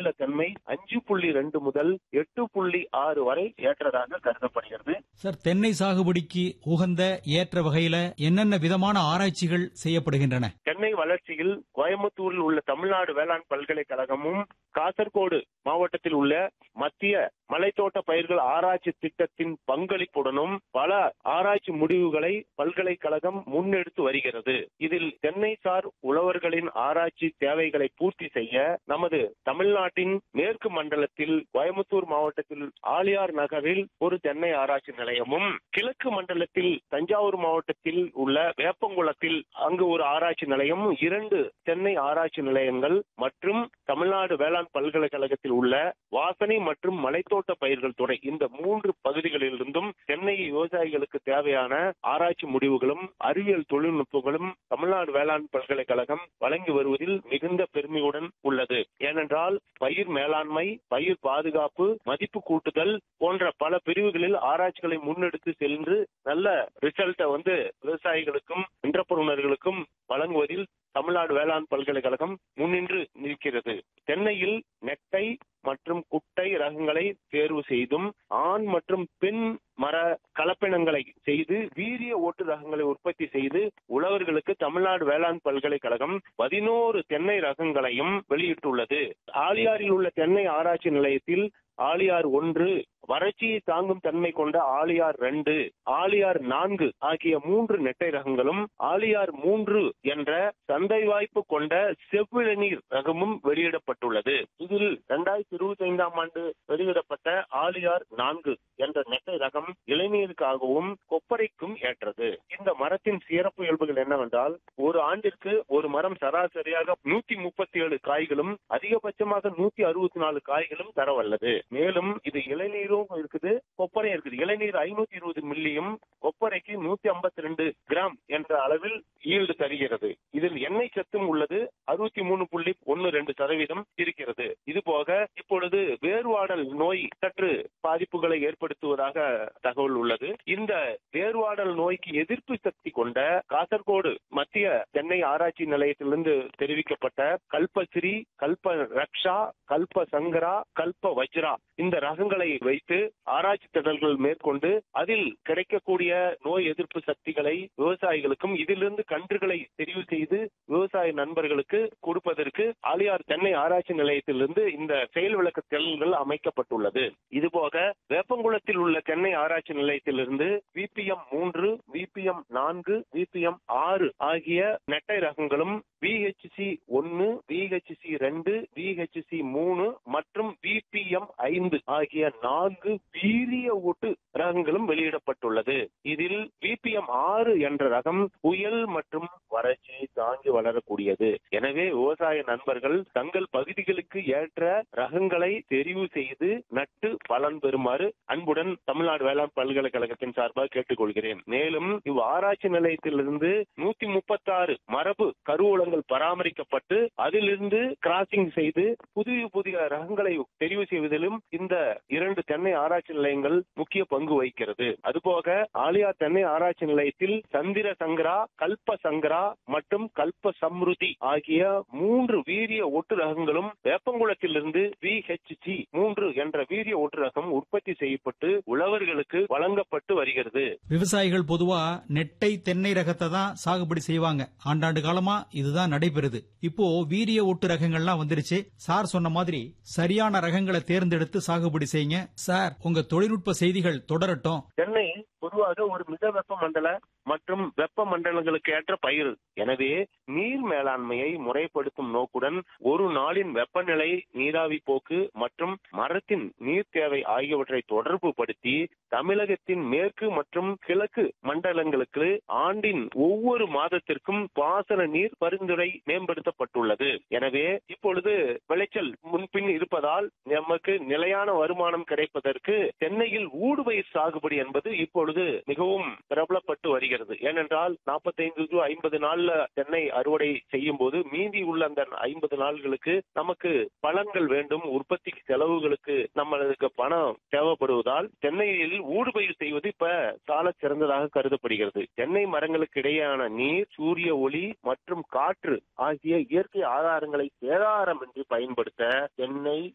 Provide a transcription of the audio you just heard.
அமிலத்தன்மை அஞ்சு புள்ளி ரெண்டு முதல் எட்டு புள்ளி ஆறு வரை ஏற்றதாக கருதப்படுகிறது சார் தென்னை சாகுபடிக்கு உகந்த ஏற்ற வகையில என்னென்ன விதமான ஆராய்ச்சிகள் செய்யப்படுகின்றன தென்னை வளர்ச்சியில் கோயம்புத்தூரில் உள்ள தமிழ்நாடு வேளாண் பல்கலைக்கழகமும் காசர்கோடு மாவட்டத்தில் உள்ள மத்திய மலைத்தோட்ட பயிர்கள் ஆராய்ச்சி திட்டத்தின் பங்களிப்புடனும் பல ஆராய்ச்சி முடிவுகளை பல்கலைக்கழகம் முன்னெடுத்து வருகிறது இதில் தென்னை சார் உழவர்களின் ஆராய்ச்சி தேவைகளை பூர்த்தி செய்ய நமது தமிழ்நாட்டின் மேற்கு மண்டலத்தில் கோயம்புத்தூர் மாவட்டத்தில் ஆலியார் நகரில் ஒரு தென்னை ஆராய்ச்சி நிலையமும் கிழக்கு மண்டலத்தில் தஞ்சாவூர் மாவட்டத்தில் உள்ள வேப்பங்குளத்தில் அங்கு ஒரு ஆராய்ச்சி நிலையம் இரண்டு தென்னை ஆராய்ச்சி நிலையங்கள் மற்றும் தமிழ்நாடு வேளாண் பல்கலைக்கழகத்தில் உள்ள வாசனை மற்றும் மலைத்தோட்ட பயிர்கள் துறை இந்த மூன்று பகுதிகளிலிருந்தும் தென்னை விவசாயிகளுக்கு தேவையான ஆராய்ச்சி முடிவுகளும் அறிவியல் தொழில்நுட்பங்களும் தமிழ்நாடு வேளாண் பல்கலைக்கழகம் வழங்கி வருவதில் மிகுந்த பெருமையுடன் உள்ளது ஏனென்றால் பயிர் மேலாண்மை பயிர் பாதுகாப்பு மதிப்பு கூட்டுதல் போன்ற பல பிரிவுகளில் ஆராய்ச்சிகளை முன்னெடுத்து சென்று நல்ல ரிசல்ட்டை வந்து விவசாயிகளுக்கும் என்டர்பிரனர்களுக்கும் வழங்குவதில் தமிழ்நாடு வேளாண் பல்கலைக்கழகம் முன்னின்று நிற்கிறது தென்னையில் நெட்டை மற்றும் குட்டை ரகங்களை தேர்வு செய்தும் ஆண் மற்றும் பெண் மர கலப்பினங்களை செய்து வீரிய ஓட்டு ரகங்களை உற்பத்தி செய்து உழவர்களுக்கு தமிழ்நாடு வேளாண் பல்கலைக்கழகம் பதினோரு தென்னை ரகங்களையும் வெளியிட்டுள்ளது ஆலியாரில் உள்ள தென்னை ஆராய்ச்சி நிலையத்தில் ஆலியார் ஒன்று வறட்சியை தாங்கும் தன்மை கொண்ட ஆலியார் ரெண்டு ஆலியார் நான்கு ஆகிய மூன்று நெட்டை ரகங்களும் ஆலியார் மூன்று என்ற சந்தை வாய்ப்பு கொண்ட செவ்விளநீர் ரகமும் வெளியிடப்பட்டுள்ளது இதில் இரண்டாயிரத்தி இருபத்தி ஐந்தாம் ஆண்டு வெளியிடப்பட்ட ஆலியார் நான்கு என்ற நெட்டை ரகம் இளைநீருக்காகவும் கொப்பரைக்கும் ஏற்றது இந்த மரத்தின் சிறப்பு இயல்புகள் என்னவென்றால் ஒரு ஆண்டிற்கு ஒரு மரம் சராசரியாக நூத்தி முப்பத்தி ஏழு காய்களும் அதிகபட்சமாக நூத்தி அறுபத்தி நாலு காய்களும் தரவல்லது மேலும் இது இளநீரும் இருக்குது கொப்பரை இருக்குது இளநீர் ஐநூத்தி இருபது மில்லியும் கொப்பரைக்கு நூத்தி ஐம்பத்தி ரெண்டு கிராம் என்ற அளவில் ஈல்டு தருகிறது இதில் எண்ணெய் சத்தும் உள்ளது அறுபத்தி மூணு புள்ளி ஒன்னு ரெண்டு சதவீதம் இருக்கிறது இது போக இப்பொழுது வேர்வாடல் நோய் சற்று பாதிப்புகளை ஏற்படுத்துவதாக தகவல் உள்ளது இந்த வேர்வாடல் நோய்க்கு எதிர்ப்பு சக்தி கொண்ட காசர்கோடு மத்திய தென்னை ஆராய்ச்சி நிலையத்திலிருந்து தெரிவிக்கப்பட்ட கல்பஸ்ரீ கல்ப ரக்ஷா கல்ப சங்கரா கல்ப வஜ்ரா இந்த ரகங்களை வைத்து ஆராய்ச்சி திடல்கள் மேற்கொண்டு அதில் கிடைக்கக்கூடிய நோய் எதிர்ப்பு சக்திகளை விவசாயிகளுக்கும் இதிலிருந்து கன்றுகளை தெரிவு செய்து விவசாய நண்பர்களுக்கு கொடுப்பதற்கு ஆலியார் தென்னை ஆராய்ச்சி நிலையத்திலிருந்து இந்த செயல் விளக்க திறன்கள் அமைக்கப்பட்டுள்ளது இதுபோக வேப்பங்குளத்தில் உள்ள தென்னை ஆராய்ச்சி நிலையத்திலிருந்து விபிஎம் மூன்று விபிஎம் நான்கு விபிஎம் ஆறு ஆகிய நெட்டை ரகங்களும் விஹெச்சி ஒன்னு விஹெச்சி ரெண்டு விஹெச்சி மூணு மற்றும் விபிஎம் ஐந்து ஆகிய நான்கு வீரிய ஓட்டு ரகங்களும் வெளியிடப்பட்டுள்ளது இதில் விபிஎம் ஆறு என்ற ரகம் புயல் மற்றும் வறட்சியை தாங்கி வளரக்கூடியது எனவே விவசாய நண்பர்கள் தங்கள் பகுதிகளுக்கு ஏற்ற ரகங்களை தெரிவு செய்து நட்டு பலன் பெறுமாறு அன்புடன் தமிழ்நாடு வேளாண் பல்கலைக்கழகத்தின் சார்பாக கேட்டுக்கொள்கிறேன் மேலும் இவ் ஆராய்ச்சி நிலையத்திலிருந்து நூத்தி முப்பத்தாறு மரபு கருவூலங்கள் பராமரிக்கப்பட்டு அதிலிருந்து கிராசிங் செய்து புதிய புதிய ரகங்களை தெரிவு செய்வதிலும் இந்த இரண்டு தென்னை ஆராய்ச்சி நிலையங்கள் முக்கிய பங்கு வகிக்கிறது அதுபோக ஆலியா தென்னை ஆராய்ச்சி நிலையத்தில் சந்திர சங்கரா கல்ப சங்கரா மற்றும் கல்ப சம்ருதி ஆகிய மூன்று வீரிய ஒட்டு ரகங்களும் வேப்பங்குளத்திலிருந்து விஹெச்சி மூன்று என்ற வீரிய ஒட்டு ரகம் உற்பத்தி செய்யப்பட்டு உழவர்களுக்கு வழங்கப்பட்டு வருகிறது விவசாயிகள் பொதுவா நெட்டை தென்னை ரகத்தை தான் சாகுபடி செய்வாங்க ஆண்டாண்டு காலமா இதுதான் நடைபெறுது இப்போ வீரிய ஒட்டு ரகங்கள்லாம் வந்துருச்சு சார் சொன்ன மாதிரி சரியான ரகங்களை தேர்ந்தெடுத்து சாகுபடி செய்யுங்க சார் உங்க தொழில்நுட்ப செய்திகள் தொடரட்டும் தென்னை பொதுவாக ஒரு மித வெப்ப மண்டல மற்றும் வெப்ப மண்டலங்களுக்கு ஏற்ற பயிர் எனவே நீர் மேலாண்மையை முறைப்படுத்தும் நோக்குடன் ஒரு நாளின் வெப்பநிலை நீராவி போக்கு மற்றும் மரத்தின் நீர் தேவை ஆகியவற்றை தொடர்பு படுத்தி தமிழகத்தின் மேற்கு மற்றும் கிழக்கு மண்டலங்களுக்கு ஆண்டின் ஒவ்வொரு மாதத்திற்கும் பாசன நீர் பரிந்துரை மேம்படுத்தப்பட்டுள்ளது எனவே இப்பொழுது விளைச்சல் முன்பின் இருப்பதால் நமக்கு நிலையான வருமானம் கிடைப்பதற்கு தென்னையில் ஊடுபயிர் சாகுபடி என்பது இப்பொழுது மிகவும் பிரபலப்பட்டு வருகிறது ஏனென்றால் நாற்பத்தைந்து டு ஐம்பது நாள்ல தென்னை அறுவடை செய்யும் போது மீதி உள்ள அந்த ஐம்பது நாள்களுக்கு நமக்கு பலன்கள் வேண்டும் உற்பத்தி செலவுகளுக்கு நம்மளுக்கு பணம் தேவைப்படுவதால் தென்னையில் ஊடுபயிர் செய்வது இப்ப சால சிறந்ததாக கருதப்படுகிறது தென்னை மரங்களுக்கு இடையேயான நீர் சூரிய ஒளி மற்றும் காற்று ஆகிய இயற்கை ஆதாரங்களை சேதாரமின்றி பயன்படுத்த தென்னை